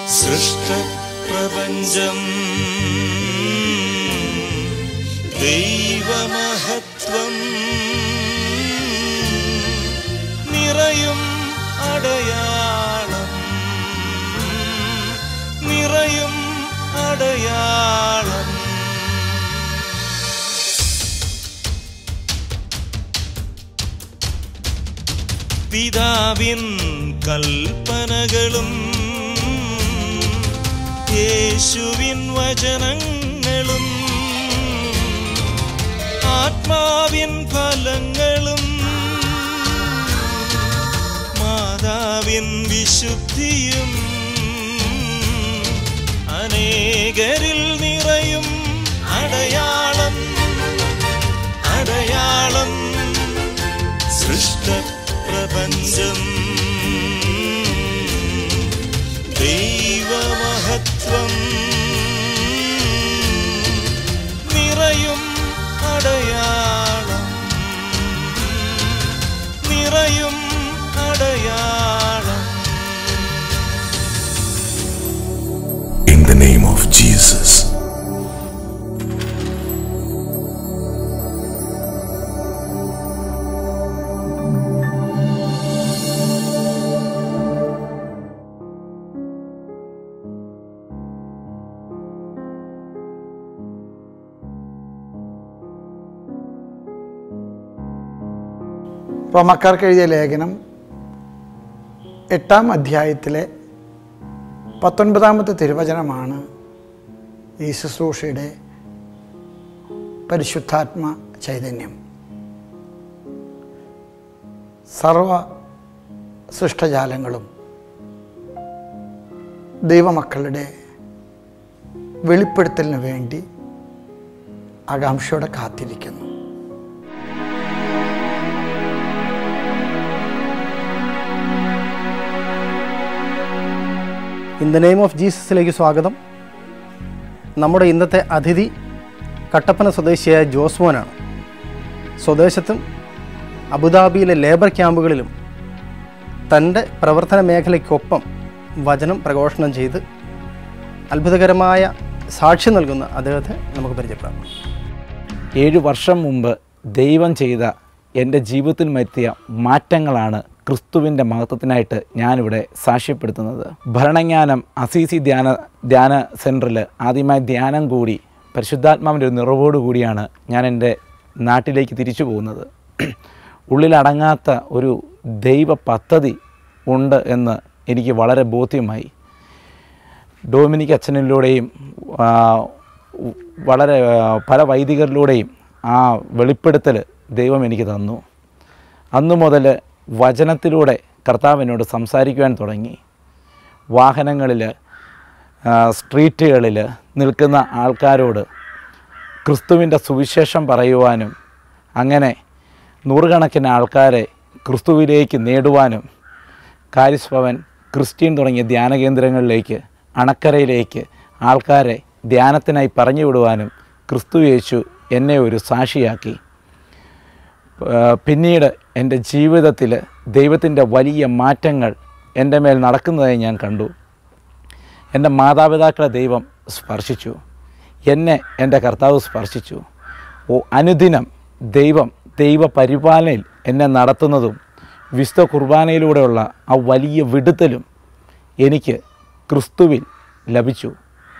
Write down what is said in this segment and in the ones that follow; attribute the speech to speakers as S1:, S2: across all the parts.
S1: സൃഷ്ടപ്രപഞ്ചം ദൈവമഹത്വം നിറയും അടയാളം നിറയും അടയാളം പിതാവിൻ കൽപ്പനകളും യേശുവിൻ വചനങ്ങളും ആത്മാവിൻ ഫലങ്ങളും മാതാവിൻ വിശുദ്ധിയും അനേകരിൽ നിറയും അടയാളം അടയാളം സൃഷ്ടപ്രപഞ്ചം ദൈവമഹത്വം നിറയും അടയാളം നിറയും അടയാളം
S2: In the name of Jesus.
S3: റോമക്കാർക്ക് എഴുതിയ ലേഖനം എട്ടാം അധ്യായത്തിലെ പത്തൊൻപതാമത്തെ തിരുവചനമാണ് ഈ ശുശ്രൂഷയുടെ പരിശുദ്ധാത്മ ചൈതന്യം സർവ സൃഷ്ടജാലങ്ങളും ദൈവമക്കളുടെ വെളിപ്പെടുത്തലിന് വേണ്ടി ആകാംക്ഷയോടെ കാത്തിരിക്കുന്നു
S4: ഇൻ ദ നെയിം ഓഫ് ജീസസിലേക്ക് സ്വാഗതം നമ്മുടെ ഇന്നത്തെ അതിഥി കട്ടപ്പന സ്വദേശിയായ ജോസ്മോനാണ് സ്വദേശത്തും അബുദാബിയിലെ ലേബർ ക്യാമ്പുകളിലും തൻ്റെ പ്രവർത്തന മേഖലയ്ക്കൊപ്പം വചനം പ്രഘോഷണം ചെയ്ത് അത്ഭുതകരമായ സാക്ഷ്യം നൽകുന്ന അദ്ദേഹത്തെ നമുക്ക് പരിചയപ്പെടാം
S5: ഏഴ് വർഷം മുമ്പ് ദൈവം ചെയ്ത എൻ്റെ ജീവിതത്തിൽ വരുത്തിയ മാറ്റങ്ങളാണ് ക്രിസ്തുവിൻ്റെ മഹത്വത്തിനായിട്ട് ഞാനിവിടെ സാക്ഷ്യപ്പെടുത്തുന്നത് ഭരണജ്ഞാനം അസീസി ധ്യാന ധ്യാന സെൻറ്ററിൽ ആദ്യമായി ധ്യാനം കൂടി പരിശുദ്ധാത്മാവിൻ്റെ ഒരു നിറവോടു കൂടിയാണ് ഞാൻ എൻ്റെ നാട്ടിലേക്ക് തിരിച്ചു പോകുന്നത് ഉള്ളിലടങ്ങാത്ത ഒരു ദൈവ പദ്ധതി ഉണ്ട് എന്ന് എനിക്ക് വളരെ ബോധ്യമായി ഡൊമിനിക് അച്ഛനിലൂടെയും ആ, ഉ- വളരെ ആ, പല വൈദികരിലൂടെയും ആ വെളിപ്പെടുത്തൽ ദൈവം എനിക്ക് തന്നു അന്നു മുതൽ വചനത്തിലൂടെ കർത്താവ് എന്നോട് സംസാരിക്കുവാൻ തുടങ്ങി വാഹനങ്ങളിൽ സ്ട്രീറ്റുകളിൽ നിൽക്കുന്ന ആൾക്കാരോട് ക്രിസ്തുവിൻ്റെ സുവിശേഷം പറയുവാനും അങ്ങനെ നൂറുകണക്കിന് ആൾക്കാരെ ക്രിസ്തുവിലേക്ക് നേടുവാനും കാരിസ് ഭവൻ ക്രിസ്ത്യൻ തുടങ്ങിയ ധ്യാന കേന്ദ്രങ്ങളിലേക്ക് അണക്കരയിലേക്ക് ആൾക്കാരെ ധ്യാനത്തിനായി പറഞ്ഞു വിടുവാനും ക്രിസ്തു യേശു എന്നെ ഒരു സാക്ഷിയാക്കി ആ, പിന്നീട് എൻ്റെ ജീവിതത്തിൽ ദൈവത്തിൻ്റെ വലിയ മാറ്റങ്ങൾ എൻ്റെ മേൽ നടക്കുന്നതായി ഞാൻ കണ്ടു എൻ്റെ മാതാപിതാക്കളെ ദൈവം സ്പർശിച്ചു എന്നെ എൻ്റെ കർത്താവ് സ്പർശിച്ചു ഓ അനുദിനം ദൈവം ദൈവ പരിപാലനയിൽ എന്നെ നടത്തുന്നതും വിശുദ്ധ കുർബാനയിലൂടെയുള്ള ആ വലിയ വിടുതലും എനിക്ക് ക്രിസ്തുവിൽ ലഭിച്ചു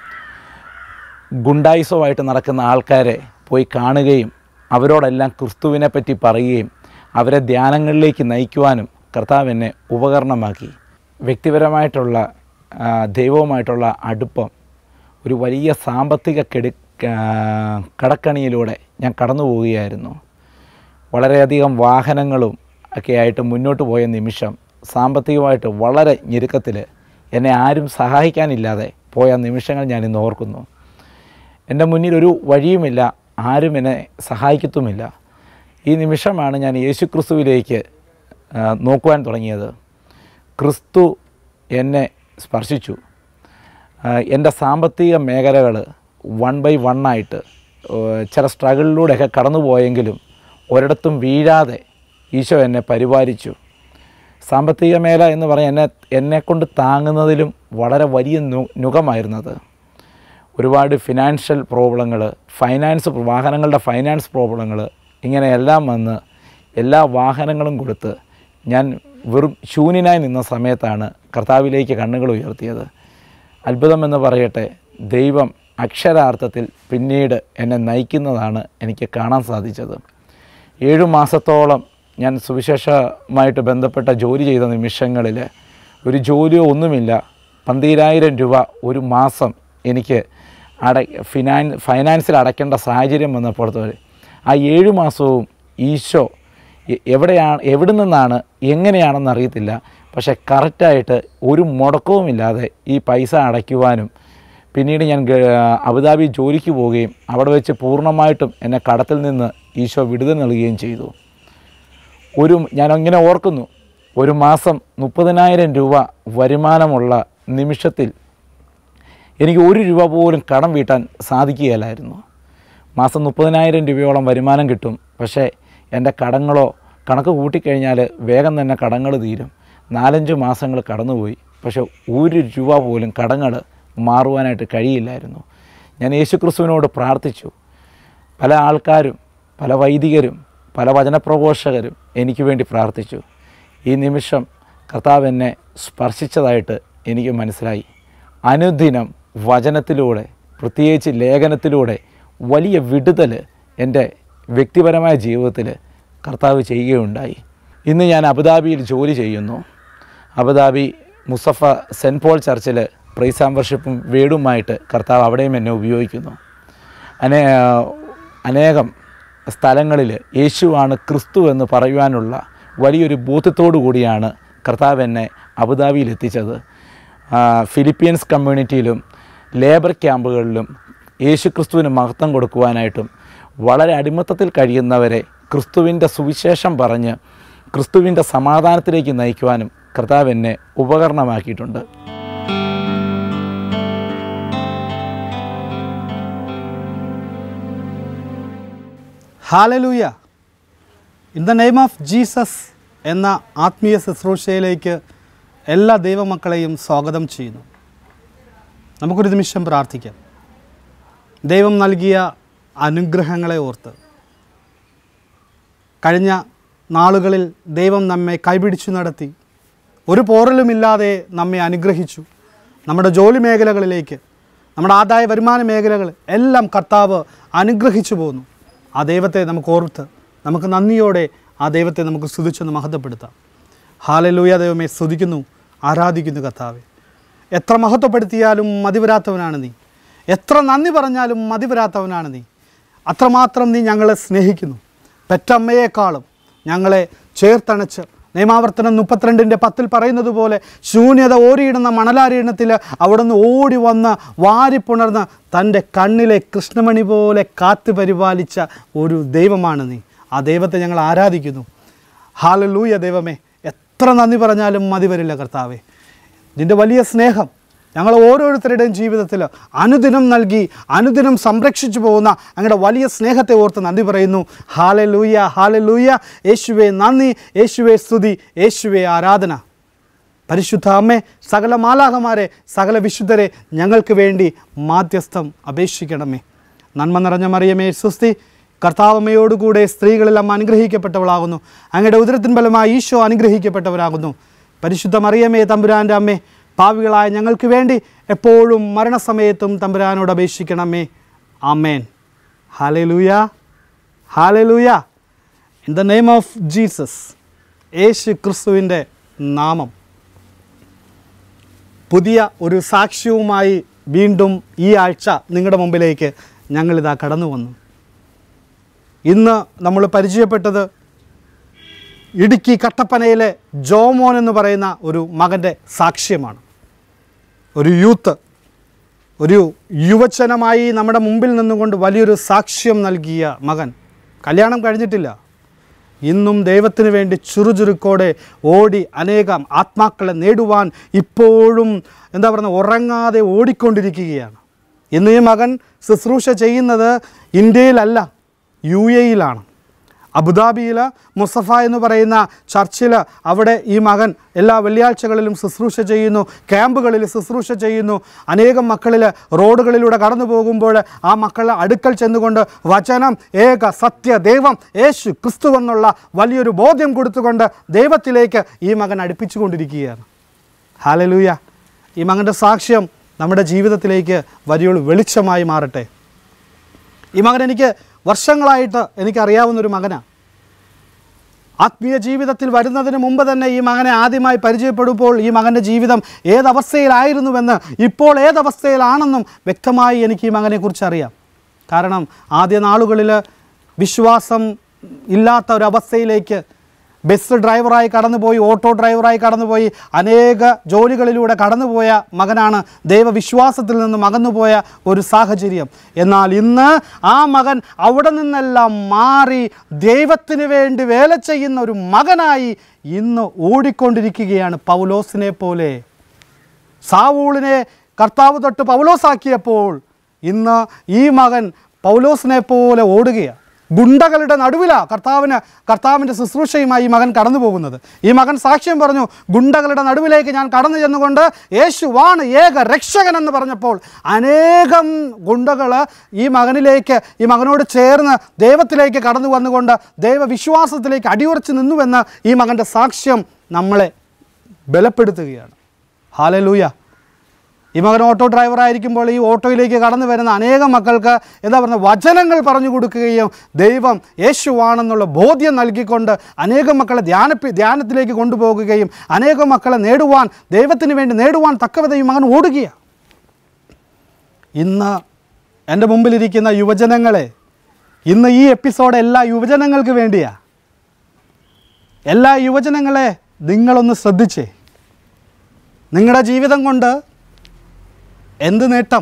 S5: ഗുണ്ടായിസമായിട്ട് നടക്കുന്ന ആൾക്കാരെ പോയി കാണുകയും അവരോടെല്ലാം ക്രിസ്തുവിനെ പറ്റി പറയുകയും അവരെ ധ്യാനങ്ങളിലേക്ക് നയിക്കുവാനും കർത്താവ് എന്നെ ഉപകരണമാക്കി വ്യക്തിപരമായിട്ടുള്ള ആ, ദൈവവുമായിട്ടുള്ള അടുപ്പം ഒരു വലിയ സാമ്പത്തിക കെടു ആ, കടക്കണിയിലൂടെ ഞാൻ കടന്നു പോവുകയായിരുന്നു വളരെയധികം വാഹനങ്ങളും ഒക്കെ ആയിട്ട് മുന്നോട്ട് പോയ നിമിഷം സാമ്പത്തികമായിട്ട് വളരെ ഞെരുക്കത്തിൽ എന്നെ ആരും സഹായിക്കാനില്ലാതെ പോയ നിമിഷങ്ങൾ ഞാൻ ഇന്ന് ഓർക്കുന്നു എൻ്റെ മുന്നിൽ ഒരു വഴിയുമില്ല ആരും എന്നെ സഹായിക്കത്തുമില്ല ഈ നിമിഷമാണ് ഞാൻ യേശു ക്രിസ്തുവിലേക്ക് ആ, നോക്കുവാൻ തുടങ്ങിയത് ക്രിസ്തു എന്നെ സ്പർശിച്ചു ആ, എൻ്റെ സാമ്പത്തിക മേഖലകൾ വൺ ബൈ വൺ ആയിട്ട് ഏഹ്, ചില സ്ട്രഗിളിലൂടെയൊക്കെ കടന്നു പോയെങ്കിലും ഒരിടത്തും വീഴാതെ ഈശോ എന്നെ പരിപാലിച്ചു സാമ്പത്തിക മേഖല എന്ന് പറയാൻ എന്നെ എന്നെക്കൊണ്ട് താങ്ങുന്നതിലും വളരെ വലിയ നു നുഖമായിരുന്നത് ഒരുപാട് ഫിനാൻഷ്യൽ പ്രോബ്ലങ്ങൾ ഫൈനാൻസ് വാഹനങ്ങളുടെ ഫൈനാൻസ് പ്രോബ്ലങ്ങൾ ഇങ്ങനെ എല്ലാം വന്ന് എല്ലാ വാഹനങ്ങളും കൊടുത്ത് ഞാൻ വെറും ശൂന്യനായി നിന്ന സമയത്താണ് കർത്താവിലേക്ക് കണ്ണുകൾ ഉയർത്തിയത് അത്ഭുതമെന്ന് പറയട്ടെ ദൈവം അക്ഷരാർത്ഥത്തിൽ പിന്നീട് എന്നെ നയിക്കുന്നതാണ് എനിക്ക് കാണാൻ സാധിച്ചത് ഏഴു മാസത്തോളം ഞാൻ സുവിശേഷമായിട്ട് ബന്ധപ്പെട്ട ജോലി ചെയ്ത നിമിഷങ്ങളിൽ ഒരു ജോലിയോ ഒന്നുമില്ല പന്തീരായിരം രൂപ ഒരു മാസം എനിക്ക് അട ഫിനാൻ ഫൈനാൻസിൽ അടയ്ക്കേണ്ട സാഹചര്യം വന്നപ്പോഴത്തെ ആ ഏഴു മാസവും ഈശോ എ- എവിടെയാണ് എവിടെ നിന്നാണ് എങ്ങനെയാണെന്ന് അറിയത്തില്ല പക്ഷേ കറക്റ്റായിട്ട് ഒരു മുടക്കവുമില്ലാതെ ഈ പൈസ അടയ്ക്കുവാനും പിന്നീട് ഞാൻ ഗ- അബുദാബി ജോലിക്ക് പോവുകയും അവിടെ വെച്ച് പൂർണ്ണമായിട്ടും എന്നെ കടത്തിൽ നിന്ന് ഈശോ വിടുതൽ നൽകുകയും ചെയ്തു ഒരു ഞാൻ അങ്ങനെ ഓർക്കുന്നു ഒരു മാസം മുപ്പതിനായിരം രൂപ വരുമാനമുള്ള നിമിഷത്തിൽ എനിക്ക് ഒരു രൂപ പോലും കടം വീട്ടാൻ സാധിക്കുകയില്ലായിരുന്നു മാസം മുപ്പതിനായിരം രൂപയോളം വരുമാനം കിട്ടും പക്ഷേ എൻ്റെ കടങ്ങളോ കണക്ക് കൂട്ടിക്കഴിഞ്ഞാൽ വേഗം തന്നെ കടങ്ങൾ തീരും നാലഞ്ച് മാസങ്ങൾ കടന്നുപോയി പക്ഷേ ഒരു രൂപ പോലും കടങ്ങൾ മാറുവാനായിട്ട് കഴിയില്ലായിരുന്നു ഞാൻ യേശുക്രിസ്തുവിനോട് പ്രാർത്ഥിച്ചു പല ആൾക്കാരും പല വൈദികരും പല വചനപ്രഘോഷകരും എനിക്ക് വേണ്ടി പ്രാർത്ഥിച്ചു ഈ നിമിഷം കർത്താവ് എന്നെ സ്പർശിച്ചതായിട്ട് എനിക്ക് മനസ്സിലായി അനുദിനം വചനത്തിലൂടെ പ്രത്യേകിച്ച് ലേഖനത്തിലൂടെ വലിയ വിടുതൽ എൻ്റെ വ്യക്തിപരമായ ജീവിതത്തിൽ കർത്താവ് ചെയ്യുകയുണ്ടായി ഇന്ന് ഞാൻ അബുദാബിയിൽ ജോലി ചെയ്യുന്നു അബുദാബി മുസഫ സെൻറ്റ് പോൾ ചർച്ചിൽ പ്രൈസ് ആൻഡ് വർഷിപ്പും വീടുമായിട്ട് കർത്താവ് അവിടെയും എന്നെ ഉപയോഗിക്കുന്നു അനേ അനേകം സ്ഥലങ്ങളിൽ യേശുവാണ് ക്രിസ്തു എന്ന് പറയുവാനുള്ള വലിയൊരു ബോധ്യത്തോടു കൂടിയാണ് കർത്താവ് എന്നെ അബുദാബിയിൽ എത്തിച്ചത് ആ, ഫിലിപ്പീൻസ് കമ്മ്യൂണിറ്റിയിലും ലേബർ ക്യാമ്പുകളിലും യേശു ക്രിസ്തുവിന് മഹത്വം കൊടുക്കുവാനായിട്ടും വളരെ അടിമത്തത്തിൽ കഴിയുന്നവരെ ക്രിസ്തുവിൻ്റെ സുവിശേഷം പറഞ്ഞ് ക്രിസ്തുവിൻ്റെ സമാധാനത്തിലേക്ക് നയിക്കുവാനും കർത്താവ് എന്നെ ഉപകരണമാക്കിയിട്ടുണ്ട്
S6: hallelujah in the name of Jesus എന്ന ആത്മീയ ശുശ്രൂഷയിലേക്ക് എല്ലാ ദൈവമക്കളെയും സ്വാഗതം ചെയ്യുന്നു നമുക്കൊരു നിമിഷം പ്രാർത്ഥിക്കാം ദൈവം നൽകിയ അനുഗ്രഹങ്ങളെ ഓർത്ത് കഴിഞ്ഞ നാളുകളിൽ ദൈവം നമ്മെ കൈപിടിച്ചു നടത്തി ഒരു പോറലുമില്ലാതെ നമ്മെ അനുഗ്രഹിച്ചു നമ്മുടെ ജോലി മേഖലകളിലേക്ക് നമ്മുടെ ആദായ വരുമാന മേഖലകൾ എല്ലാം കർത്താവ് അനുഗ്രഹിച്ചു പോകുന്നു ആ ദൈവത്തെ നമുക്ക് ഓർത്ത് നമുക്ക് നന്ദിയോടെ ആ ദൈവത്തെ നമുക്ക് സ്തുതിച്ചൊന്ന് മഹത്വപ്പെടുത്താം ഹാലലൂയ ദൈവമേ സ്തുതിക്കുന്നു ആരാധിക്കുന്നു കർത്താവെ എത്ര മഹത്വപ്പെടുത്തിയാലും മതിവരാത്തവനാണ് നീ എത്ര നന്ദി പറഞ്ഞാലും മതിവരാത്തവനാണ് നീ അത്രമാത്രം നീ ഞങ്ങളെ സ്നേഹിക്കുന്നു പെറ്റമ്മയേക്കാളും ഞങ്ങളെ ചേർത്തണച്ച് നിയമാവർത്തനം മുപ്പത്തിരണ്ടിൻ്റെ പത്തിൽ പറയുന്നത് പോലെ ശൂന്യത ഓരിയിടുന്ന മണലാരീണത്തിൽ അവിടുന്ന് ഓടി വന്ന് വാരിപ്പുണർന്ന് തൻ്റെ കണ്ണിലെ കൃഷ്ണമണി പോലെ കാത്തു പരിപാലിച്ച ഒരു ദൈവമാണ് നീ ആ ദൈവത്തെ ഞങ്ങൾ ആരാധിക്കുന്നു ഹാലലൂയ ദൈവമേ എത്ര നന്ദി പറഞ്ഞാലും മതി വരില്ല കർത്താവേ നിൻ്റെ വലിയ സ്നേഹം ഞങ്ങൾ ഓരോരുത്തരുടെയും ജീവിതത്തിൽ അനുദിനം നൽകി അനുദിനം സംരക്ഷിച്ചു പോകുന്ന അങ്ങയുടെ വലിയ സ്നേഹത്തെ ഓർത്ത് നന്ദി പറയുന്നു ഹാലെ ലൂയ ഹാലെ ലൂയ യേശുവെ നന്ദി യേശുവെ സ്തുതി യേശുവെ ആരാധന പരിശുദ്ധ അമ്മേ സകല മാലാഹമാരെ സകല വിശുദ്ധരെ ഞങ്ങൾക്ക് വേണ്ടി മാധ്യസ്ഥം അപേക്ഷിക്കണമേ നന്മ നിറഞ്ഞ മറിയമേ സുസ്തി കർത്താവമ്മയോടുകൂടെ സ്ത്രീകളിൽ അമ്മ അനുഗ്രഹിക്കപ്പെട്ടവളാകുന്നു അങ്ങയുടെ ഉദരത്തിൻ ഫലമായി ഈശോ അനുഗ്രഹിക്കപ്പെട്ടവരാകുന്നു പരിശുദ്ധ മറിയമേ തമ്പുരാൻ്റെ അമ്മേ പാവികളായ ഞങ്ങൾക്ക് വേണ്ടി എപ്പോഴും മരണസമയത്തും തമ്പുരാനോട് അപേക്ഷിക്കണമേ amen hallelujah hallelujah in the name of Jesus യേശു ക്രിസ്തുവിൻ്റെ നാമം പുതിയ ഒരു സാക്ഷ്യവുമായി വീണ്ടും ഈ ആഴ്ച നിങ്ങളുടെ മുമ്പിലേക്ക് ഞങ്ങളിതാ കടന്നു വന്നു ഇന്ന് നമ്മൾ പരിചയപ്പെട്ടത് ഇടുക്കി കട്ടപ്പനയിലെ ജോമോൻ എന്ന് പറയുന്ന ഒരു മകൻ്റെ സാക്ഷ്യമാണ് ഒരു യൂത്ത് ഒരു യുവജനമായി നമ്മുടെ മുമ്പിൽ നിന്നുകൊണ്ട് വലിയൊരു സാക്ഷ്യം നൽകിയ മകൻ കല്യാണം കഴിഞ്ഞിട്ടില്ല ഇന്നും ദൈവത്തിന് വേണ്ടി ചുറുചുരുക്കോടെ ഓടി അനേകം ആത്മാക്കളെ നേടുവാൻ ഇപ്പോഴും എന്താ പറയുക ഉറങ്ങാതെ ഓടിക്കൊണ്ടിരിക്കുകയാണ് ഇന്ന് ഈ മകൻ ശുശ്രൂഷ ചെയ്യുന്നത് ഇന്ത്യയിലല്ല യു എയിലാണ് അബുദാബിയിൽ മുസഫ എന്ന് പറയുന്ന ചർച്ചിൽ അവിടെ ഈ മകൻ എല്ലാ വെള്ളിയാഴ്ചകളിലും ശുശ്രൂഷ ചെയ്യുന്നു ക്യാമ്പുകളിൽ ശുശ്രൂഷ ചെയ്യുന്നു അനേകം മക്കളിൽ റോഡുകളിലൂടെ കടന്നു പോകുമ്പോൾ ആ മക്കളെ അടുക്കൽ ചെന്നുകൊണ്ട് വചനം ഏക സത്യ ദൈവം യേശു ക്രിസ്തു എന്നുള്ള വലിയൊരു ബോധ്യം കൊടുത്തുകൊണ്ട് ദൈവത്തിലേക്ക് ഈ മകൻ അടുപ്പിച്ചുകൊണ്ടിരിക്കുകയാണ് ഹാലലൂയ ഈ മകൻ്റെ സാക്ഷ്യം നമ്മുടെ ജീവിതത്തിലേക്ക് വലിയൊരു വെളിച്ചമായി മാറട്ടെ ഈ മകൻ എനിക്ക് വർഷങ്ങളായിട്ട് എനിക്കറിയാവുന്നൊരു മകനാണ് ആത്മീയ ജീവിതത്തിൽ വരുന്നതിന് മുമ്പ് തന്നെ ഈ മകനെ ആദ്യമായി പരിചയപ്പെടുമ്പോൾ ഈ മകൻ്റെ ജീവിതം ഏതവസ്ഥയിലായിരുന്നുവെന്ന് ഇപ്പോൾ ഏതവസ്ഥയിലാണെന്നും വ്യക്തമായി എനിക്ക് ഈ മകനെക്കുറിച്ച് അറിയാം കാരണം ആദ്യ നാളുകളിൽ വിശ്വാസം ഇല്ലാത്ത ഒരവസ്ഥയിലേക്ക് ബസ് ഡ്രൈവറായി കടന്നുപോയി ഓട്ടോ ഡ്രൈവറായി കടന്നുപോയി അനേക ജോലികളിലൂടെ കടന്നുപോയ മകനാണ് ദൈവവിശ്വാസത്തിൽ നിന്നും അകന്നുപോയ ഒരു സാഹചര്യം എന്നാൽ ഇന്ന് ആ മകൻ അവിടെ നിന്നെല്ലാം മാറി ദൈവത്തിന് വേണ്ടി വേല ചെയ്യുന്ന ഒരു മകനായി ഇന്ന് ഓടിക്കൊണ്ടിരിക്കുകയാണ് പൗലോസിനെ പോലെ സാവൂളിനെ കർത്താവ് തൊട്ട് പൗലോസാക്കിയപ്പോൾ ഇന്ന് ഈ മകൻ പൗലോസിനെ പോലെ ഓടുകയാണ് ഗുണ്ടകളുടെ നടുവിലാണ് കർത്താവിന് കർത്താവിൻ്റെ ശുശ്രൂഷയുമായി ഈ മകൻ കടന്നു പോകുന്നത് ഈ മകൻ സാക്ഷ്യം പറഞ്ഞു ഗുണ്ടകളുടെ നടുവിലേക്ക് ഞാൻ കടന്നു ചെന്നുകൊണ്ട് യേശുവാണ് ഏക രക്ഷകൻ എന്ന് പറഞ്ഞപ്പോൾ അനേകം ഗുണ്ടകൾ ഈ മകനിലേക്ക് ഈ മകനോട് ചേർന്ന് ദൈവത്തിലേക്ക് കടന്നു വന്നുകൊണ്ട് ദൈവവിശ്വാസത്തിലേക്ക് അടിയുറച്ച് നിന്നുവെന്ന് ഈ മകൻ്റെ സാക്ഷ്യം നമ്മളെ ബലപ്പെടുത്തുകയാണ് ഹാലലൂയ ഈ മകൻ ഓട്ടോ ഡ്രൈവറായിരിക്കുമ്പോൾ ഈ ഓട്ടോയിലേക്ക് കടന്നു വരുന്ന അനേകം മക്കൾക്ക് എന്താ പറയുക വചനങ്ങൾ പറഞ്ഞു കൊടുക്കുകയും ദൈവം യേശുവാണെന്നുള്ള ബോധ്യം നൽകിക്കൊണ്ട് അനേകം മക്കളെ ധ്യാന ധ്യാനത്തിലേക്ക് കൊണ്ടുപോകുകയും അനേകം മക്കളെ നേടുവാൻ ദൈവത്തിന് വേണ്ടി നേടുവാൻ തക്കവിധ ഈ മകൻ ഓടുകയാണ് ഇന്ന് എൻ്റെ മുമ്പിലിരിക്കുന്ന യുവജനങ്ങളെ ഇന്ന് ഈ എപ്പിസോഡ് എല്ലാ യുവജനങ്ങൾക്ക് വേണ്ടിയാ എല്ലാ യുവജനങ്ങളെ നിങ്ങളൊന്ന് ശ്രദ്ധിച്ചേ നിങ്ങളുടെ ജീവിതം കൊണ്ട് എന്ത് നേട്ടം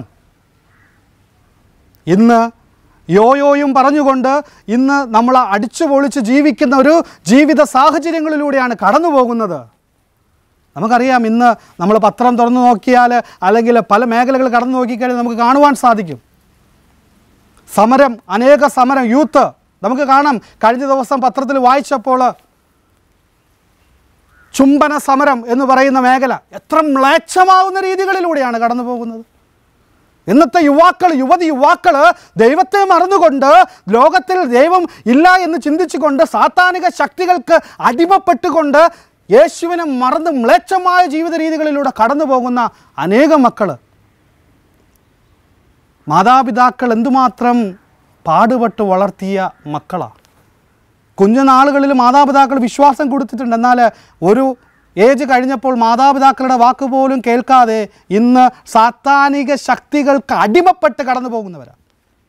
S6: ഇന്ന് യോയോയും പറഞ്ഞുകൊണ്ട് ഇന്ന് നമ്മൾ അടിച്ചു പൊളിച്ച് ജീവിക്കുന്ന ഒരു ജീവിത സാഹചര്യങ്ങളിലൂടെയാണ് കടന്നു പോകുന്നത് നമുക്കറിയാം ഇന്ന് നമ്മൾ പത്രം തുറന്നു നോക്കിയാൽ അല്ലെങ്കിൽ പല മേഖലകൾ കടന്നു നോക്കിക്കഴിഞ്ഞാൽ നമുക്ക് കാണുവാൻ സാധിക്കും സമരം അനേക സമരം യൂത്ത് നമുക്ക് കാണാം കഴിഞ്ഞ ദിവസം പത്രത്തിൽ വായിച്ചപ്പോൾ ചുംബന സമരം എന്ന് പറയുന്ന മേഖല എത്ര മ്ലേച്ഛമാവുന്ന രീതികളിലൂടെയാണ് കടന്നു പോകുന്നത് ഇന്നത്തെ യുവാക്കൾ യുവതി യുവാക്കൾ ദൈവത്തെ മറന്നുകൊണ്ട് ലോകത്തിൽ ദൈവം ഇല്ല എന്ന് ചിന്തിച്ചുകൊണ്ട് സാത്താനിക ശക്തികൾക്ക് അടിമപ്പെട്ടുകൊണ്ട് യേശുവിനെ മറന്ന് മ്ലേച്ഛമായ ജീവിത രീതികളിലൂടെ കടന്നു പോകുന്ന അനേകം മക്കൾ മാതാപിതാക്കൾ എന്തുമാത്രം പാടുപെട്ട് വളർത്തിയ മക്കളാണ് കുഞ്ഞുനാളുകളിൽ മാതാപിതാക്കൾ വിശ്വാസം കൊടുത്തിട്ടുണ്ട് എന്നാൽ ഒരു ഏജ് കഴിഞ്ഞപ്പോൾ മാതാപിതാക്കളുടെ വാക്ക് പോലും കേൾക്കാതെ ഇന്ന് സാത്താനിക ശക്തികൾക്ക് അടിമപ്പെട്ട് കടന്നു പോകുന്നവരാണ്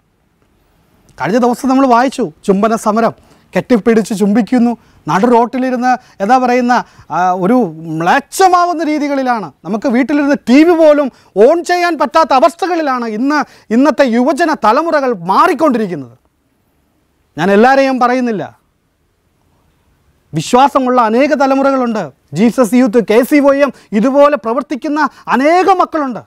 S6: കഴിഞ്ഞ ദിവസം നമ്മൾ വായിച്ചു ചുംബന സമരം കെട്ടിപ്പിടിച്ച് ചുംബിക്കുന്നു നടു റോട്ടിലിരുന്ന് എന്താ പറയുന്ന ആ, ഒരു മ്ലേച്ഛമാവുന്ന രീതികളിലാണ് നമുക്ക് വീട്ടിലിരുന്ന് ടി വി പോലും ഓൺ ചെയ്യാൻ പറ്റാത്ത അവസ്ഥകളിലാണ് ഇന്ന് ഇന്നത്തെ യുവജന തലമുറകൾ മാറിക്കൊണ്ടിരിക്കുന്നത് ഞാൻ എല്ലാവരെയും പറയുന്നില്ല വിശ്വാസമുള്ള അനേക തലമുറകളുണ്ട് Jesus youth K C Y M ഇതുപോലെ പ്രവർത്തിക്കുന്ന അനേക മക്കളുണ്ട്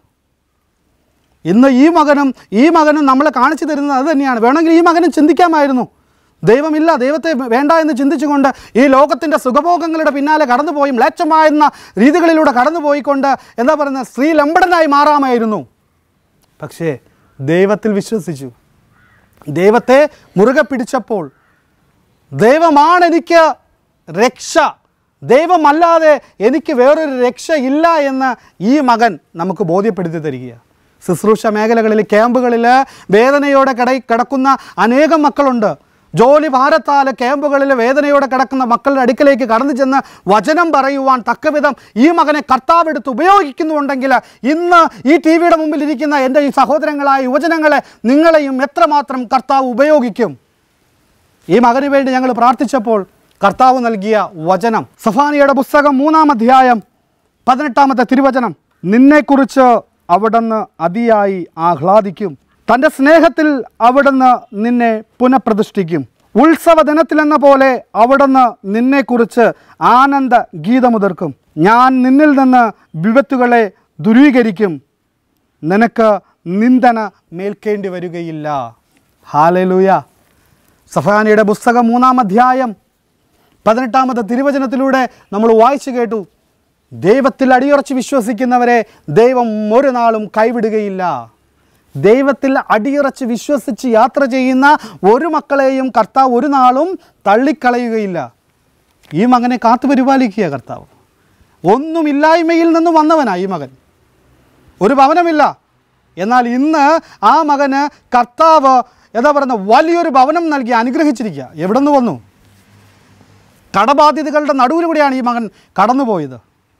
S6: ഇന്ന് ഈ മകനും ഈ മകനും നമ്മളെ കാണിച്ചു തരുന്നത് അത് തന്നെയാണ് വേണമെങ്കിൽ ഈ മകനും ചിന്തിക്കാമായിരുന്നു ദൈവമില്ല ദൈവത്തെ വേണ്ട എന്ന് ചിന്തിച്ചുകൊണ്ട് ഈ ലോകത്തിൻ്റെ സുഖഭോഗങ്ങളുടെ പിന്നാലെ കടന്നുപോയി മ്ലേച്ഛമായിരുന്ന രീതികളിലൂടെ കടന്നുപോയിക്കൊണ്ട് എന്താ പറയുന്നത് സ്ത്രീലമ്പടനായി മാറാമായിരുന്നു പക്ഷേ ദൈവത്തിൽ വിശ്വസിച്ചു ദൈവത്തെ മുറുകെ പിടിച്ചപ്പോൾ ദൈവമാണ് എനിക്ക് രക്ഷ ദൈവമല്ലാതെ എനിക്ക് വേറൊരു രക്ഷ ഇല്ല എന്ന് ഈ മകൻ നമുക്ക് ബോധ്യപ്പെടുത്തി തരികയാണ് ശുശ്രൂഷ മേഖലകളിൽ ക്യാമ്പുകളിൽ വേദനയോടെ കിട കിടക്കുന്ന അനേകം മക്കളുണ്ട് ജോലി ഭാരത്താൽ ക്യാമ്പുകളിൽ വേദനയോടെ കിടക്കുന്ന മക്കളുടെ അടുക്കലേക്ക് കടന്നു ചെന്ന് വചനം പറയുവാൻ തക്കവിധം ഈ മകനെ കർത്താവ് എടുത്ത് ഉപയോഗിക്കുന്നുണ്ടെങ്കിൽ ഇന്ന് ഈ ടി വിയുടെ മുമ്പിൽ ഇരിക്കുന്ന എൻ്റെ ഈ സഹോദരങ്ങളായ യുവജനങ്ങളെ നിങ്ങളെയും എത്രമാത്രം കർത്താവ് ഉപയോഗിക്കും ഈ മകന് വേണ്ടി ഞങ്ങൾ പ്രാർത്ഥിച്ചപ്പോൾ കർത്താവ് നൽകിയ വചനം സഫാനിയുടെ പുസ്തകം മൂന്നാം അധ്യായം പതിനെട്ടാമത്തെ തിരുവചനം നിന്നെക്കുറിച്ച് അവിടുന്ന് അതിയായി ആഹ്ലാദിക്കും തൻ്റെ സ്നേഹത്തിൽ അവിടുന്ന് നിന്നെ പുനഃപ്രതിഷ്ഠിക്കും ഉത്സവ ദിനത്തിലെന്ന പോലെ അവിടുന്ന് നിന്നെക്കുറിച്ച് ആനന്ദ ഗീതമുതിർക്കും ഞാൻ നിന്നിൽ നിന്ന് വിപത്തുകളെ ദുരീകരിക്കും നിനക്ക് നിന്ദന മേൽക്കേണ്ടി വരികയില്ല ഹാലലൂയ സഫാനിയുടെ പുസ്തകം മൂന്നാം അധ്യായം പതിനെട്ടാമത്തെ തിരുവചനത്തിലൂടെ നമ്മൾ വായിച്ചു കേട്ടു ദൈവത്തിൽ അടിയുറച്ച് വിശ്വസിക്കുന്നവരെ ദൈവം ഒരു നാളും കൈവിടുകയില്ല ദൈവത്തിൽ അടിയുറച്ച് വിശ്വസിച്ച് യാത്ര ചെയ്യുന്ന ഒരു മക്കളെയും കർത്താവ് ഒരു നാളും തള്ളിക്കളയുകയില്ല ഈ മകനെ കാത്തു പരിപാലിക്കുക കർത്താവ് ഒന്നുമില്ലായ്മയിൽ നിന്ന് വന്നവനാ ഈ മകൻ ഒരു ഭവനമില്ല എന്നാൽ ഇന്ന് ആ മകന് കർത്താവ് എന്താ പറയുന്ന വലിയൊരു ഭവനം നൽകി അനുഗ്രഹിച്ചിരിക്കുക എവിടെ നിന്ന് വന്നു കടബാധ്യതകളുടെ നടുവിലൂടെയാണ് ഈ മകൻ കടന്നുപോയത്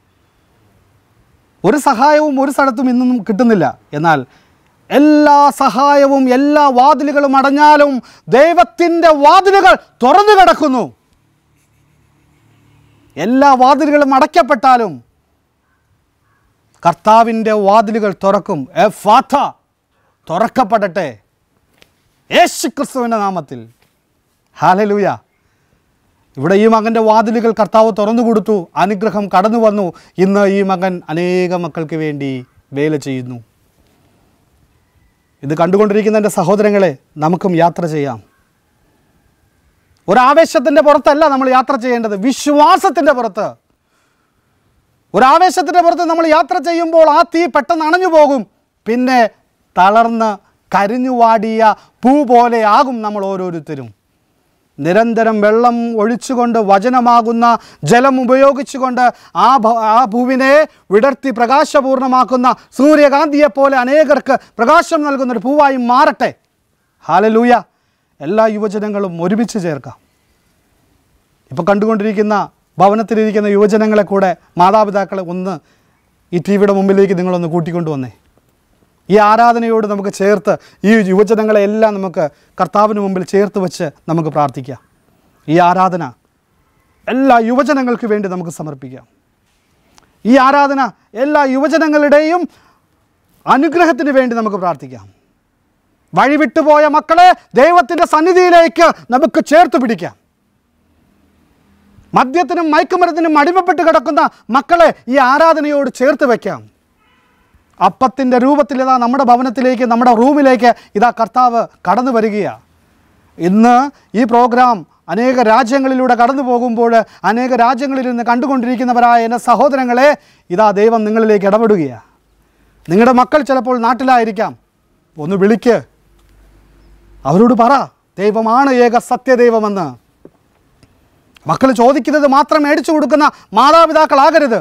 S6: ഒരു സഹായവും ഒരു സ്ഥലത്തും ഇന്നും കിട്ടുന്നില്ല എന്നാൽ എല്ലാ സഹായവും എല്ലാ വാതിലുകളും അടഞ്ഞാലും ദൈവത്തിൻ്റെ വാതിലുകൾ തുറന്നു കിടക്കുന്നു എല്ലാ വാതിലുകളും അടയ്ക്കപ്പെട്ടാലും കർത്താവിൻ്റെ വാതിലുകൾ തുറക്കും എ ഫാഥ തുറക്കപ്പെടട്ടെ യേശു ക്രിസ്തുവിൻ്റെ നാമത്തിൽ ഹാലലൂയ ഇവിടെ ഈ മകൻ്റെ വാതിലുകൾ കർത്താവ് തുറന്നു കൊടുത്തു അനുഗ്രഹം കടന്നു വന്നു ഇന്ന് ഈ മകൻ അനേക മക്കൾക്ക് വേണ്ടി വേല ചെയ്യുന്നു ഇത് കണ്ടുകൊണ്ടിരിക്കുന്ന എൻ്റെ സഹോദരങ്ങളെ നമുക്കും യാത്ര ചെയ്യാം ഒരാവേശത്തിൻ്റെ പുറത്തല്ല നമ്മൾ യാത്ര ചെയ്യേണ്ടത് വിശ്വാസത്തിൻ്റെ പുറത്ത് ഒരാവേശത്തിൻ്റെ പുറത്ത് നമ്മൾ യാത്ര ചെയ്യുമ്പോൾ ആ തീ പെട്ടെന്ന് അണഞ്ഞു പോകും പിന്നെ തളർന്ന് കരിഞ്ഞു വാടിയ പൂ പോലെ ആകും നമ്മൾ ഓരോരുത്തരും നിരന്തരം വെള്ളം ഒഴിച്ചുകൊണ്ട് വചനമാകുന്ന ജലം ഉപയോഗിച്ചുകൊണ്ട് ആ ഭ- ആ ഭൂവിനെ വിടർത്തി പ്രകാശപൂർണമാക്കുന്ന സൂര്യകാന്തിയെപ്പോലെ അനേകർക്ക് പ്രകാശം നൽകുന്ന ഒരു പൂവായി മാറട്ടെ ഹാലലൂയ എല്ലാ യുവജനങ്ങളും ഒരുമിച്ച് ചേർക്കാം ഇപ്പോൾ കണ്ടുകൊണ്ടിരിക്കുന്ന ഭവനത്തിലിരിക്കുന്ന യുവജനങ്ങളെ കൂടെ മാതാപിതാക്കളെ ഒന്ന് ഈ ടി വിയുടെ മുമ്പിലേക്ക് നിങ്ങളൊന്ന് കൂട്ടിക്കൊണ്ടുവന്നേ ഈ ആരാധനയോട് നമുക്ക് ചേർത്ത് ഈ യുവജനങ്ങളെ എല്ലാം നമുക്ക് കർത്താവിന് മുമ്പിൽ ചേർത്ത് വെച്ച് നമുക്ക് പ്രാർത്ഥിക്കാം ഈ ആരാധന എല്ലാ യുവജനങ്ങൾക്ക് വേണ്ടി നമുക്ക് സമർപ്പിക്കാം ഈ ആരാധന എല്ലാ യുവജനങ്ങളുടെയും അനുഗ്രഹത്തിന് വേണ്ടി നമുക്ക് പ്രാർത്ഥിക്കാം വഴിവിട്ടുപോയ മക്കളെ ദൈവത്തിൻ്റെ സന്നിധിയിലേക്ക് നമുക്ക് ചേർത്ത് പിടിക്കാം മദ്യത്തിനും മയക്കുമരുന്നിനും അടിമപ്പെട്ട് കിടക്കുന്ന മക്കളെ ഈ ആരാധനയോട് ചേർത്ത് വയ്ക്കാം അപ്പത്തിൻ്റെ രൂപത്തിൽ ഇതാ നമ്മുടെ ഭവനത്തിലേക്ക് നമ്മുടെ റൂമിലേക്ക് ഇതാ കർത്താവ് കടന്നു വരികയാണ് ഇന്ന് ഈ പ്രോഗ്രാം അനേക രാജ്യങ്ങളിലൂടെ കടന്നു പോകുമ്പോൾ അനേക രാജ്യങ്ങളിൽ നിന്ന് കണ്ടുകൊണ്ടിരിക്കുന്നവരായ എൻ്റെ സഹോദരങ്ങളെ ഇതാ ദൈവം നിങ്ങളിലേക്ക് ഇടപെടുകയാണ് നിങ്ങളുടെ മക്കൾ ചിലപ്പോൾ നാട്ടിലായിരിക്കാം ഒന്ന് വിളിക്ക് അവരോട് പറ ദൈവമാണ് ഏക സത്യദൈവമെന്ന് മക്കൾ ചോദിക്കുന്നത് മാത്രം മേടിച്ചു കൊടുക്കുന്ന മാതാപിതാക്കളാകരുത്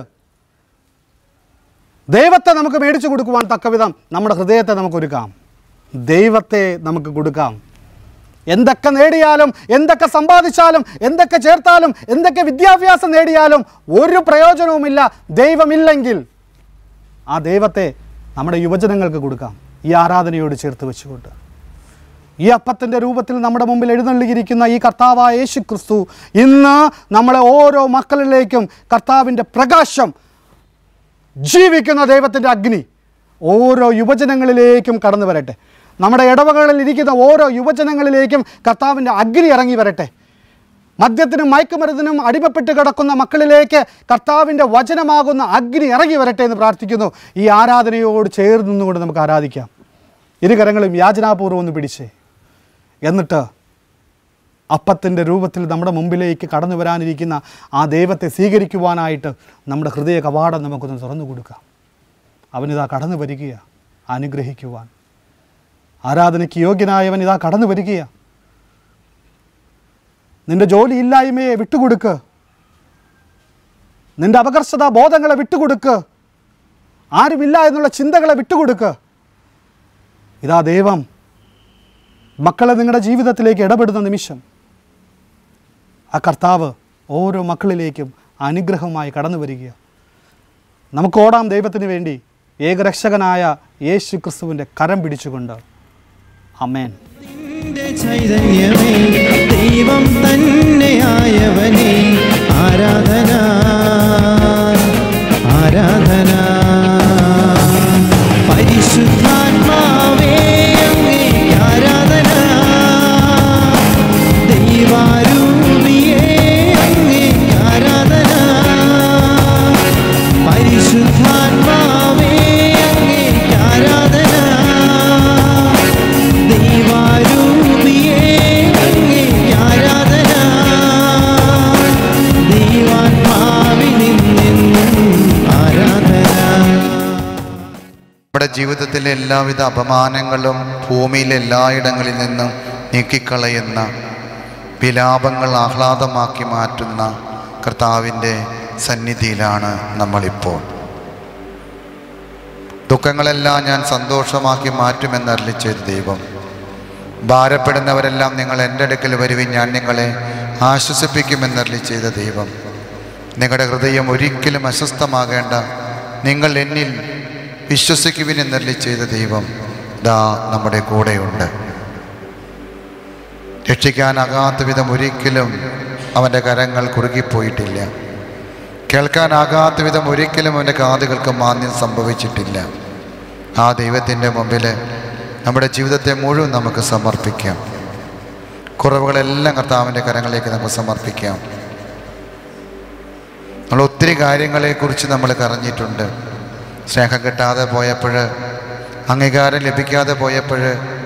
S6: ദൈവത്തെ നമുക്ക് മേടിച്ചു കൊടുക്കുവാൻ തക്കവിധം നമ്മുടെ ഹൃദയത്തെ നമുക്ക് ഒരുക്കാം ദൈവത്തെ നമുക്ക് കൊടുക്കാം എന്തൊക്കെ നേടിയാലും എന്തൊക്കെ സമ്പാദിച്ചാലും എന്തൊക്കെ ചേർത്താലും എന്തൊക്കെ വിദ്യാഭ്യാസം നേടിയാലും ഒരു പ്രയോജനവുമില്ല ദൈവമില്ലെങ്കിൽ ആ ദൈവത്തെ നമ്മുടെ യുവജനങ്ങൾക്ക് കൊടുക്കാം ഈ ആരാധനയോട് ചേർത്ത് വെച്ചുകൊണ്ട് ഈ അപ്പത്തിൻ്റെ രൂപത്തിൽ നമ്മുടെ മുമ്പിൽ എഴുന്നള്ളിയിരിക്കുന്ന ഈ കർത്താവായ യേശു ക്രിസ്തു ഇന്ന് നമ്മളെ ഓരോ മക്കളിലേക്കും കർത്താവിൻ്റെ പ്രകാശം ജീവിക്കുന്ന ദൈവത്തിൻ്റെ അഗ്നി ഓരോ യുവജനങ്ങളിലേക്കും കടന്നു വരട്ടെ നമ്മുടെ ഇടവകളിൽ ഇരിക്കുന്ന ഓരോ യുവജനങ്ങളിലേക്കും കർത്താവിൻ്റെ അഗ്നി ഇറങ്ങി വരട്ടെ മദ്യത്തിനും മയക്കുമരുന്നിനും അടിമപ്പെട്ട് കിടക്കുന്ന മക്കളിലേക്ക് കർത്താവിൻ്റെ വചനമാകുന്ന അഗ്നി ഇറങ്ങി വരട്ടെ എന്ന് പ്രാർത്ഥിക്കുന്നു ഈ ആരാധനയോട് ചേർന്ന് നിന്നുകൊണ്ട് നമുക്ക് ആരാധിക്കാം ഇരുകരങ്ങളും യാചനാപൂർവ്വം ഒന്ന് പിടിച്ചേ എന്നിട്ട് അപ്പത്തിൻ്റെ രൂപത്തിൽ നമ്മുടെ മുമ്പിലേക്ക് കടന്നു വരാനിരിക്കുന്ന ആ ദൈവത്തെ സ്വീകരിക്കുവാനായിട്ട് നമ്മുടെ ഹൃദയ കവാടം നമുക്കൊന്ന് തുറന്നു കൊടുക്കാം അവനിതാ കടന്നു വരികയാ അനുഗ്രഹിക്കുവാൻ ആരാധനയ്ക്ക് യോഗ്യനായവൻ ഇതാ കടന്നു വരികയാ നിന്റെ ജോലി ഇല്ലായ്മയെ വിട്ടുകൊടുക്ക് നിന്റെ അപകർഷതാ ബോധങ്ങളെ വിട്ടുകൊടുക്ക് ആരുമില്ല എന്നുള്ള ചിന്തകളെ വിട്ടുകൊടുക്ക് ഇതാ ദൈവം മക്കളെ നിങ്ങളുടെ ജീവിതത്തിലേക്ക് ഇടപെടുന്ന നിമിഷം ആ കർത്താവ് ഓരോ മക്കളിലേക്കും അനുഗ്രഹമായി കടന്നു വരിക നമുക്ക് ഓടാം ദൈവത്തിന് വേണ്ടി ഏകരക്ഷകനായ യേശു ക്രിസ്തുവിൻ്റെ കരം പിടിച്ചുകൊണ്ട് അമേൻ
S1: നിന്റെ ചൈതന്യമേ ദൈവം തന്നെയായവനെ ആരാധന ആരാധന പരിശുദ്ധാത്മാവേ അങ്ങേ ആരാധന ദൈവാരൂപിയേ അങ്ങേ ആരാധന പരിശുദ്ധാത്മാവേ അങ്ങേ ആരാധന ദൈവാരൂപിയേ അങ്ങേ
S7: നമ്മുടെ ജീവിതത്തിലെ എല്ലാവിധ അപമാനങ്ങളും ഭൂമിയിലെ എല്ലായിടങ്ങളിൽ നിന്നും നീക്കിക്കളയുന്ന വിലാപങ്ങൾ ആഹ്ലാദമാക്കി മാറ്റുന്ന കർത്താവിൻ്റെ സന്നിധിയിലാണ് നമ്മളിപ്പോൾ ദുഃഖങ്ങളെല്ലാം ഞാൻ സന്തോഷമാക്കി മാറ്റുമെന്നരളി ചെയ്ത ദൈവം ഭാരപ്പെടുന്നവരെല്ലാം നിങ്ങൾ എൻ്റെ അടുക്കൽ വരുവിൻ ഞാൻ നിങ്ങളെ ആശ്വസിപ്പിക്കുമെന്നരളി ചെയ്ത ദൈവം നിങ്ങളുടെ ഹൃദയം ഒരിക്കലും അസ്വസ്ഥമാകേണ്ട നിങ്ങൾ എന്നിൽ വിശ്വസിക്കുവിൻ എന്നരളി ചെയ്ത ദൈവം ദാ നമ്മുടെ കൂടെയുണ്ട് രക്ഷിക്കാനാകാത്ത വിധം ഒരിക്കലും അവൻ്റെ കരങ്ങൾ കുറുകിപ്പോയിട്ടില്ല കേൾക്കാനാകാത്ത വിധം ഒരിക്കലും അവൻ്റെ കാതുകൾക്ക് മാന്യം സംഭവിച്ചിട്ടില്ല ആ ദൈവത്തിൻ്റെ മുമ്പിൽ നമ്മുടെ ജീവിതത്തെ മുഴുവൻ നമുക്ക് സമർപ്പിക്കാം കുറവുകളെല്ലാം കർത്താവിൻ്റെ കരങ്ങളിലേക്ക് നമുക്ക് സമർപ്പിക്കാം നമ്മൾ ഒത്തിരി കാര്യങ്ങളെക്കുറിച്ച് നമ്മൾ കറഞ്ഞിട്ടുണ്ട് സ്നേഹം കിട്ടാതെ പോയപ്പോൾ അംഗീകാരം ലഭിക്കാതെ പോയപ്പോൾ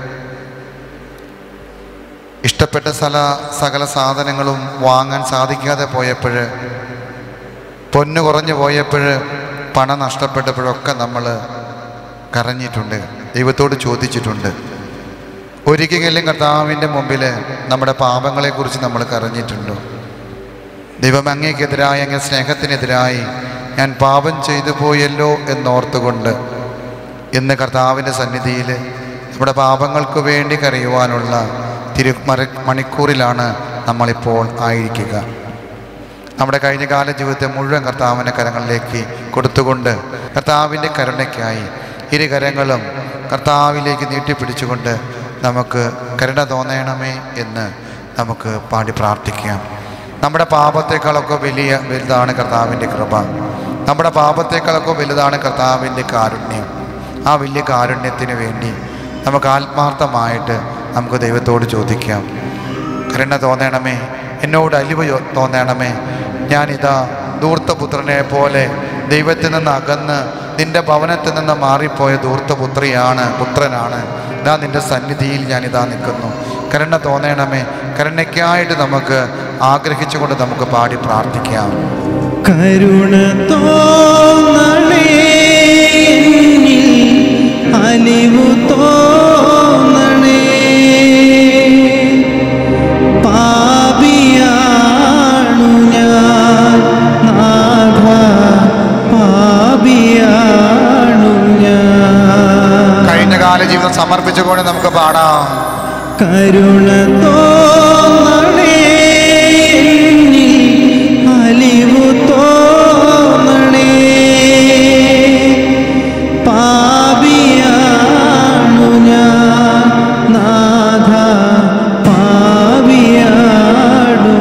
S7: ഇഷ്ടപ്പെട്ട സ്ഥല സകല സാധനങ്ങളും വാങ്ങാൻ സാധിക്കാതെ പോയപ്പോൾ പൊന്ന് കുറഞ്ഞു പോയപ്പോൾ പണം നഷ്ടപ്പെട്ടപ്പോഴൊക്കെ നമ്മൾ കരഞ്ഞിട്ടുണ്ട് ദൈവത്തോട് ചോദിച്ചിട്ടുണ്ട് ഒരിക്കലും കർത്താവിൻ്റെ മുമ്പിൽ നമ്മുടെ പാപങ്ങളെക്കുറിച്ച് നമ്മൾ കരഞ്ഞിട്ടുണ്ടോ ദൈവം അങ്ങേക്കെതിരായി അങ്ങേ സ്നേഹത്തിനെതിരായി ഞാൻ പാപം ചെയ്തു പോയല്ലോ എന്നോർത്തുകൊണ്ട് ഇന്ന് കർത്താവിൻ്റെ സന്നിധിയിൽ നമ്മുടെ പാപങ്ങൾക്ക് വേണ്ടി കരയുവാനുള്ള തിരു മര മണിക്കൂറിലാണ് നമ്മളിപ്പോൾ ആയിരിക്കുക നമ്മുടെ കഴിഞ്ഞ കാല ജീവിതത്തെ മുഴുവൻ കർത്താവിൻ്റെ കരങ്ങളിലേക്ക് കൊടുത്തുകൊണ്ട് കർത്താവിൻ്റെ കരുണയ്ക്കായി ഇരു കരങ്ങളും കർത്താവിലേക്ക് നീട്ടിപ്പിടിച്ചുകൊണ്ട് നമുക്ക് കരുണ തോന്നണമേ എന്ന് നമുക്ക് പാടി പ്രാർത്ഥിക്കാം നമ്മുടെ പാപത്തെക്കാളൊക്കെ വലിയ വലുതാണ് കർത്താവിൻ്റെ കൃപ നമ്മുടെ പാപത്തെക്കാളൊക്കെ വലുതാണ് കർത്താവിൻ്റെ കാരുണ്യം ആ വലിയ കാരുണ്യത്തിന് വേണ്ടി നമുക്ക് ആത്മാർത്ഥമായിട്ട് നമുക്ക് ദൈവത്തോട് ചോദിക്കാം കരുണ തോന്നണമേ എന്നോട് അലിവ് യോ- തോന്നണമേ ഞാനിതാ ധൂർത്തപുത്രനെ പോലെ ദൈവത്തിൽ നിന്ന് അകന്ന് നിന്റെ ഭവനത്തിൽ നിന്ന് മാറിപ്പോയ ധൂർത്തപുത്രിയാണ് പുത്രനാണ് ഇതാ നിന്റെ സന്നിധിയിൽ ഞാനിതാ നിൽക്കുന്നു കരുണ തോന്നണമേ കരുണയ്ക്കായിട്ട് നമുക്ക് ആഗ്രഹിച്ചുകൊണ്ട് നമുക്ക് പാടി പ്രാർത്ഥിക്കാം
S1: കരുണ തോന്നണേ എന്നിൽ അലിവു തോന്നണേ പാപിയാണു ഞാൻ നാഥ പാപിയാണു ഞാൻ
S7: കഴിഞ്ഞ കാല ജീവിതം സമർപ്പിച്ചുകൊണ്ട് നമുക്ക് പാടാം
S1: കരുണ തോന്നണേ എന്നിൽ അലിവു തോന്നണേ പാപിയാണു ഞാൻ നാഥ പാപിയാണു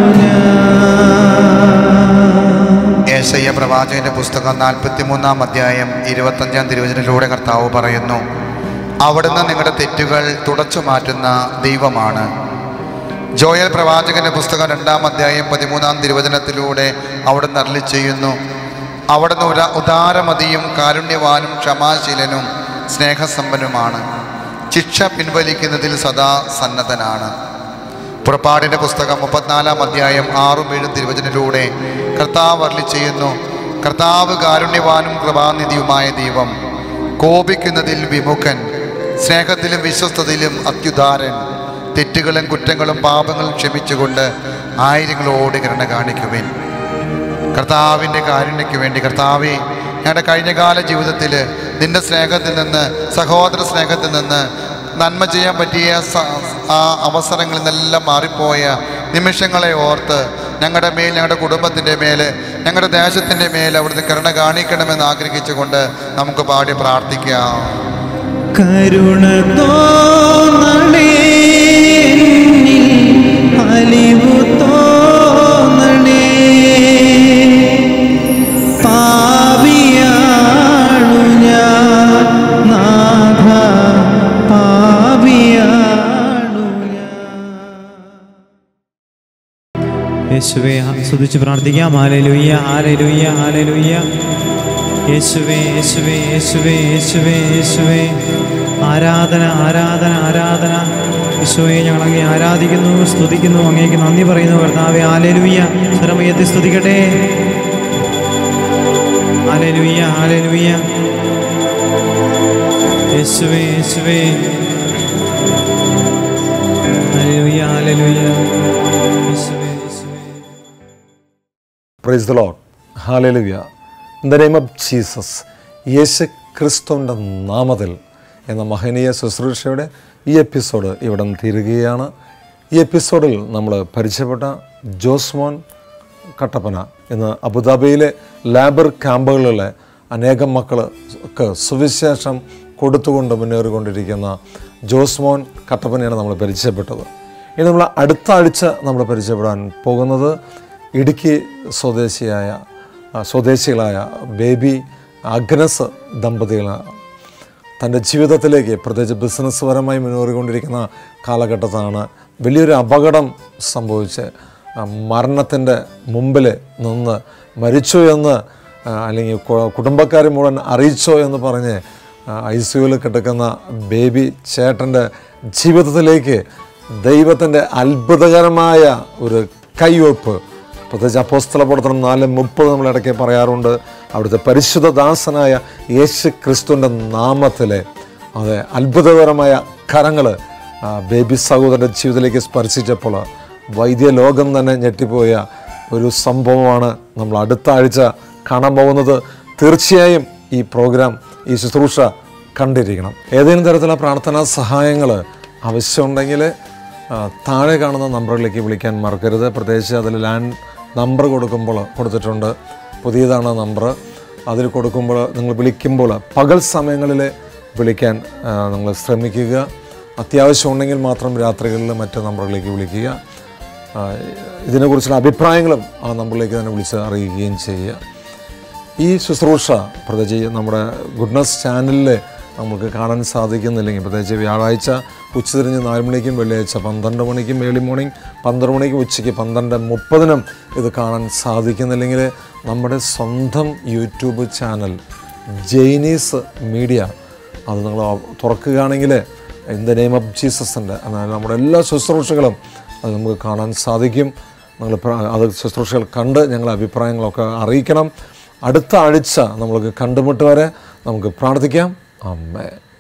S1: ഞാൻ
S7: ഏശയ്യ പ്രവാചകന്റെ പുസ്തകം നാൽപ്പത്തി മൂന്നാം അധ്യായം ഇരുപത്തഞ്ചാം തിരുവചനത്തിലൂടെ കർത്താവ് പറയുന്നു അവിടുന്ന് നിങ്ങളുടെ തെറ്റുകൾ തുടച്ചു മാറ്റുന്ന ദൈവമാണ് ജോയൽ പ്രവാചകന്റെ പുസ്തകം രണ്ടാം അധ്യായം പതിമൂന്നാം തിരുവചനത്തിലൂടെ അവിടുന്ന് അരളി ചെയ്യുന്നു അവിടുന്ന് ഉര ഉദാരമതിയും കാരുണ്യവാനും ക്ഷമാശീലനും സ്നേഹസമ്പന്നുമാണ് ശിക്ഷ പിൻവലിക്കുന്നതിൽ സദാ സന്നദ്ധനാണ് പുറപ്പാടിൻ്റെ പുസ്തകം മുപ്പത്തിനാലാം അധ്യായം ആറും ഏഴും തിരുവചനത്തിലൂടെ കർത്താവ് അരളി ചെയ്യുന്നു കർത്താവ് കാരുണ്യവാനും കൃപാനിധിയുമായ ദൈവം കോപിക്കുന്നതിൽ വിമുഖൻ സ്നേഹത്തിലും വിശ്വസ്തതയിലും അത്യുദാരൻ തെറ്റുകളും കുറ്റങ്ങളും പാപങ്ങളും ക്ഷമിച്ചുകൊണ്ട് ആയിരങ്ങളോട് കരുണ കാണിക്കുവിൻ കർത്താവിൻ്റെ കാരുണ്യയ്ക്ക് വേണ്ടി കർത്താവെ ഞങ്ങളുടെ കഴിഞ്ഞകാല ജീവിതത്തിൽ നിന്റെ സ്നേഹത്തിൽ നിന്ന് സഹോദര സ്നേഹത്തിൽ നിന്ന് നന്മ ചെയ്യാൻ പറ്റിയ സ- ആ അവസരങ്ങളിൽ നിന്നെല്ലാം മാറിപ്പോയ നിമിഷങ്ങളെ ഓർത്ത് ഞങ്ങളുടെ മേൽ ഞങ്ങളുടെ കുടുംബത്തിൻ്റെ മേൽ ഞങ്ങളുടെ ദേശത്തിൻ്റെ മേൽ അവിടുന്ന് കരുണ കാണിക്കണമെന്ന് ആഗ്രഹിച്ചുകൊണ്ട് നമുക്ക് പാടി പ്രാർത്ഥിക്കാം
S1: കരുണ തോന്നണേ എന്നിൽ അലിവു തോന്നണേ പാപിയാണു ഞാൻ നാഥ പാപിയാണു ഞാൻ
S8: യേശുവെ സ്തുതിച്ച് പ്രാർത്ഥിക്കാം ഹാലലുയ്യ ഹാലലുയ്യ ഹാലലുയ്യ യേശുവേ യേശുവേ യേശുവേ യേശുവേ യേശുവേ ആരാധന ആരാധന ആരാധന യേശുവെ ഞങ്ങൾ അങ്ങേ ആരാധിക്കുന്നു സ്തുതിക്കുന്നു അങ്ങേക്ക് നന്ദി പറയുന്നു കർത്താവെ ഹാലലുയ്യ സ്വരമയത്തെ സ്തുതിക്കട്ടെ ഹാലലുയ്യ ഹാലലുയ്യ യേശുവേ യേശുവേ ഹല്ലേലൂയ ഹല്ലേലൂയ യേശുവേ യേശുവേ
S9: praise the Lord hallelujah in the name of Jesus യേശു ക്രിസ്തുവിൻ്റെ നാമത്തിൽ എന്ന മഹനീയ ശുശ്രൂഷയുടെ ഈ എപ്പിസോഡ് ഇവിടെ നിന്ന് തീരുകയാണ് ഈ എപ്പിസോഡിൽ നമ്മൾ പരിചയപ്പെട്ട ജോസ്മോൻ കട്ടപ്പന ഇന്ന് അബുദാബിയിലെ ലാബർ ക്യാമ്പുകളിലെ അനേകം മക്കൾ ഒക്കെ സുവിശേഷം കൊടുത്തുകൊണ്ട് മുന്നേറിക്കൊണ്ടിരിക്കുന്ന ജോസ്മോൻ കട്ടപ്പനയാണ് നമ്മൾ പരിചയപ്പെട്ടത് ഇനി നമ്മൾ അടുത്ത ആഴ്ച നമ്മൾ പരിചയപ്പെടാൻ പോകുന്നത് ഇടുക്കി സ്വദേശിയായ ആ, സ്വദേശികളായ ബേബി അഗ്നസ് ദമ്പതികളാണ് തൻ്റെ ജീവിതത്തിലേക്ക് പ്രത്യേകിച്ച് ബിസിനസ് പരമായി മുന്നേറിക്കൊണ്ടിരിക്കുന്ന കാലഘട്ടത്താണ് വലിയൊരു അപകടം സംഭവിച്ച് മരണത്തിൻ്റെ മുമ്പിൽ നിന്ന് മരിച്ചു എന്ന് ആ, അല്ലെങ്കിൽ കു- കുടുംബക്കാർ മുഴുവൻ അറിയിച്ചോ എന്ന് പറഞ്ഞ് ഐ സി യുവിൽ കിടക്കുന്ന ബേബി ചേട്ടൻ്റെ ജീവിതത്തിലേക്ക് ദൈവത്തിൻ്റെ അത്ഭുതകരമായ ഒരു കൈവയ്പ് പ്രത്യേകിച്ച് അപ്പോസ്തല പ്രവർത്തനം നാല് മുപ്പത് നമ്മൾ ഇടയ്ക്ക് പറയാറുണ്ട് അവിടുത്തെ പരിശുദ്ധ ദാസനായ യേശു ക്രിസ്തുവിൻ്റെ നാമത്തിലെ അതെ അത്ഭുതകരമായ കരങ്ങൾ ബേബി സഹോദരൻ്റെ ജീവിതത്തിലേക്ക് സ്പർശിച്ചപ്പോൾ വൈദ്യ ലോകം തന്നെ ഞെട്ടിപ്പോയ ഒരു സംഭവമാണ് നമ്മൾ അടുത്ത ആഴ്ച കാണാൻ പോകുന്നത് തീർച്ചയായും ഈ പ്രോഗ്രാം ഈ ശുശ്രൂഷ കണ്ടിരിക്കണം ഏതെങ്കിലും തരത്തിലുള്ള പ്രാർത്ഥനാ സഹായങ്ങൾ ആവശ്യമുണ്ടെങ്കിൽ ആ, താഴെ കാണുന്ന നമ്പറിലേക്ക് വിളിക്കാൻ മറക്കരുത് പ്രത്യേകിച്ച് അതിൽ ലാൻഡ് നമ്പർ കൊടുക്കുമ്പോൾ കൊടുത്തിട്ടുണ്ട് പുതിയതാണ് നമ്പർ അതിൽ കൊടുക്കുമ്പോൾ നിങ്ങൾ വിളിക്കുമ്പോൾ പകൽ സമയങ്ങളിൽ വിളിക്കാൻ ആ, നിങ്ങൾ ശ്രമിക്കുക അത്യാവശ്യം ഉണ്ടെങ്കിൽ മാത്രം രാത്രികളിൽ മറ്റ് നമ്പറുകളിലേക്ക് വിളിക്കുക ആ, ഇതിനെക്കുറിച്ചുള്ള അഭിപ്രായങ്ങളും ആ നമ്പറിലേക്ക് തന്നെ വിളിച്ച് അറിയിക്കുകയും ചെയ്യുക ഈ ശുശ്രൂഷ പ്രത്യേകിച്ച് നമ്മുടെ ഗുഡ്നസ് ചാനലിൽ നമുക്ക് കാണാൻ സാധിക്കുന്നില്ലെങ്കിൽ പ്രത്യേകിച്ച് വ്യാഴാഴ്ച ഉച്ചതിരിഞ്ഞ് നാല് മണിക്കും വെള്ളിയാഴ്ച പന്ത്രണ്ട് മണിക്കും ഏർലി മോർണിംഗ് പന്ത്രണ്ട് മണിക്കും ഉച്ചയ്ക്ക് പന്ത്രണ്ട് മുപ്പതിനും ഇത് കാണാൻ സാധിക്കുന്നില്ലെങ്കിൽ നമ്മുടെ സ്വന്തം യൂട്യൂബ് ചാനൽ ജൈനീസ് മീഡിയ അത് നിങ്ങൾ തുറക്കുകയാണെങ്കിൽ ഇൻ ദ നെയിം ഓഫ് ജീസസിൻ്റെ എന്നാൽ നമ്മുടെ എല്ലാ ശുശ്രൂഷകളും അത് നമുക്ക് കാണാൻ സാധിക്കും നിങ്ങൾ പ്ര- അത് ശുശ്രൂഷകൾ കണ്ട് ഞങ്ങളുടെ അഭിപ്രായങ്ങളൊക്കെ അറിയിക്കണം അടുത്ത ആഴ്ച നമ്മൾക്ക് കണ്ടുമുട്ട് വരെ നമുക്ക് പ്രാർത്ഥിക്കാം അമ്മേ